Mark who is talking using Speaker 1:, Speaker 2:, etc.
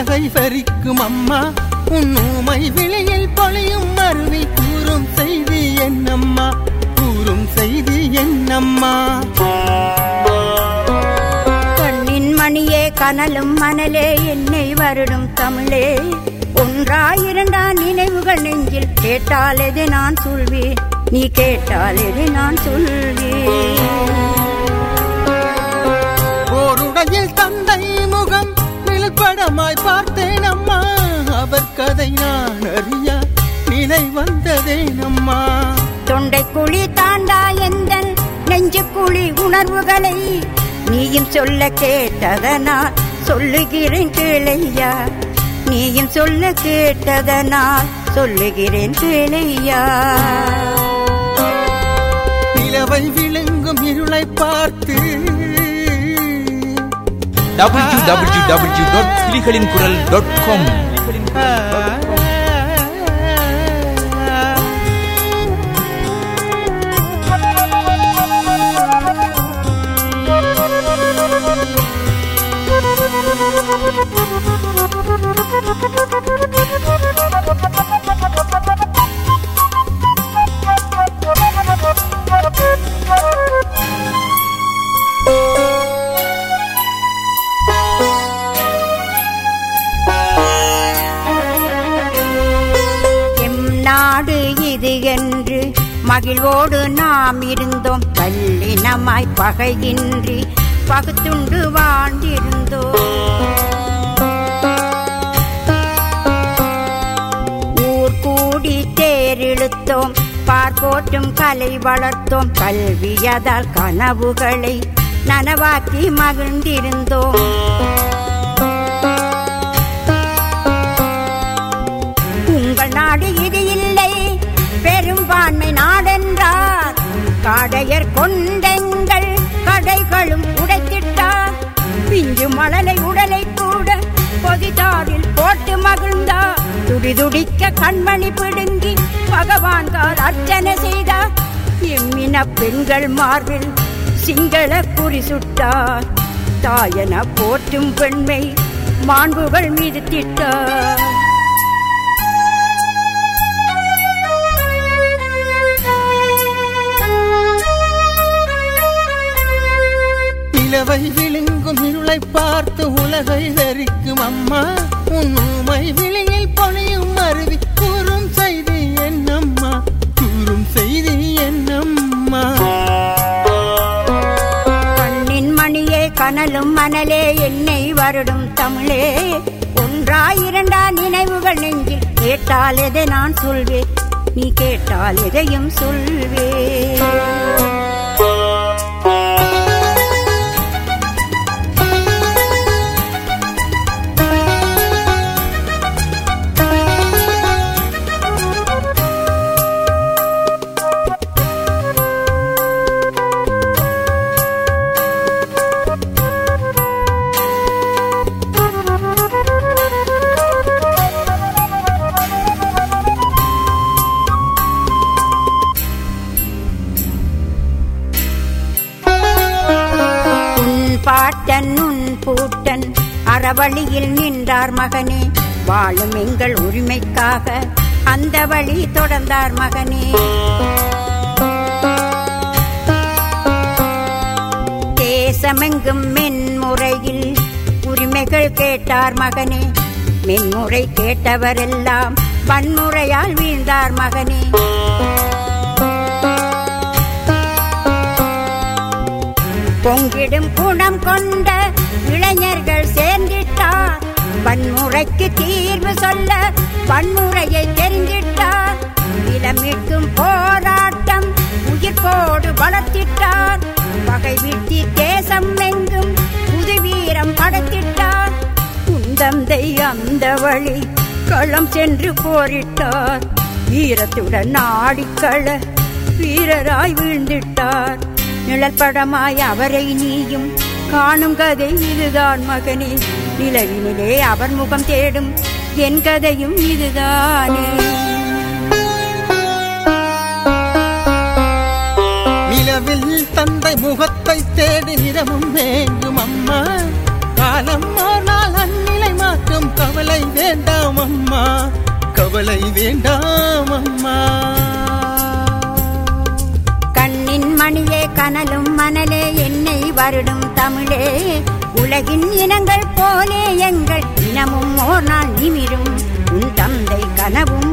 Speaker 1: உலகை வரிக்கும் அம்மா உன் ஊமை விழியில் பொழியும் அருவி கூறும் செய்தி என்னம்மா கூறும் செய்தி என்னம்மா
Speaker 2: கண்ணின் மணியே கனலும் மணலே என்னை வருடும் தமிழே ஒன்றா இரண்டா நினைவுகள் நெஞ்சில் கேட்டால் எது நான் சொல்வேன் நீ கேட்டால் எது நான் சொல்வேன்
Speaker 1: ஓருடையில் தந்தை முகம் விழுப்படமாய் பார்த்தேன் அம்மா அவர் கதை நான் அறிய நிலை வந்ததேனம்மா
Speaker 2: தொண்டை குழி தாண்டா எந்த நெஞ்சு குழி உணர்வுகளை நீயும் சொல்ல கேட்டதனால் சொல்லுகிறேன் கேளையா நீயும் சொல்ல கேட்டதனால் சொல்லுகிறேன் கேளையா
Speaker 1: நிலவை விழுங்கும் இருளை பார்த்து
Speaker 3: டபிள்யூ டபிள்யூ டபிள்யூ டாட் புலிகளின் குரல் டாட் காம்
Speaker 2: எம் நாடு இது என்று மகிழ்வோடு நாம் இருந்தோம் கல்லினமாய் பகையின்றி பகுத்துண்டு வாழ்ந்திருந்தோம் ஊர் கூடி தேரிழுத்தோம் பார்ப்போற்றும் கலை வளர்த்தோம் கல்வியதால் கனவுகளை நனவாக்கி மகிழ்ந்திருந்தோம் உங்கள் நாடு இது இல்லை பெரும்பான்மை நாடென்றார் காடையர் கொண்டெங்கள் கடைகளும் உடைத்திட்டார் பிஞ்சு மணலை உடலை கூட பொதிதாரில் போட்டு மகிழ்ந்தார் துடிதுடிக்க கண்மணி பிடுங்கி பகவான் கால் அர்ச்சனை செய்தார் எம்மின பெண்கள் மார்பில் சிங்கள குறி சுட்டார் தாயன போற்றும் பெண்மை மாண்புகள் மீது திட்டார்
Speaker 1: நிலவை விழுங்கும் இருளை பார்த்து உலகை தரிக்கும் அம்மா உன் ஊமை விழியில் பொழியும் அருவி கூறும் செய்தி என்னம்மா கூறும் செய்தி என்னம்மா
Speaker 2: கண்ணின் மணியே கனலும் மணலே என்னை வருடும் தமிழே ஒன்றா இரண்டா நினைவுகள் நெஞ்சில் கேட்டால் எதை நான் சொல்வேன் நீ கேட்டால் எதையும் சொல்வேன் உன் பாட்டன் உன் பூட்டன் அறவழியில் நின்றார் மகனே வாழும் எங்கள் உரிமைக்காக அந்த வழி தொடர்ந்தார் மகனே தேசமெங்கும் மென்முறையில் உரிமைகள் கேட்டார் மகனே மென்முறை கேட்டவரெல்லாம் வன்முறையால் வீழ்ந்தார் மகனே பொங்கிடும் குணம் கொண்ட இளைஞர்கள் சேர்ந்திட்டார் வன்முறைக்கு தீர்வு சொல்ல வன்முறையை தெரிந்திட்டார் இளமிட்டும் போராட்டம் உயிர்ப்போடு வளர்த்திட்டார் பகை வீழ்த்தி தேசம் எங்கும் புது வீரம் படைத்திட்டார் குந்தந்தை அந்த வழி களம் சென்று போரிட்டார் வீரத்துடன் ஆடிக்கள வீரராய் வீழ்ந்திட்டார் நிழற்படமாய் அவரை நீயும் காணும் கதை இதுதான் மகனே நிலவினிலே அவர் முகம் தேடும் என் கதையும் இதுதானே
Speaker 1: நிலவில் தந்தை முகத்தை தேடி நிறமும் வேங்கும் அம்மா காலம் ஒரு நாள் அந்நிலை மாற்றும் கவலை கவலை வேண்டாம் அம்மா கவலை வேண்டாம் அம்மா
Speaker 2: கண்ணின் மணியே கனலும் மணலே என்னை வருடும் தமிழே உலகின் இனங்கள் போலே எங்கள் இனமும் ஓர் நாள் நிமிரும் உன் தந்தை கனவும்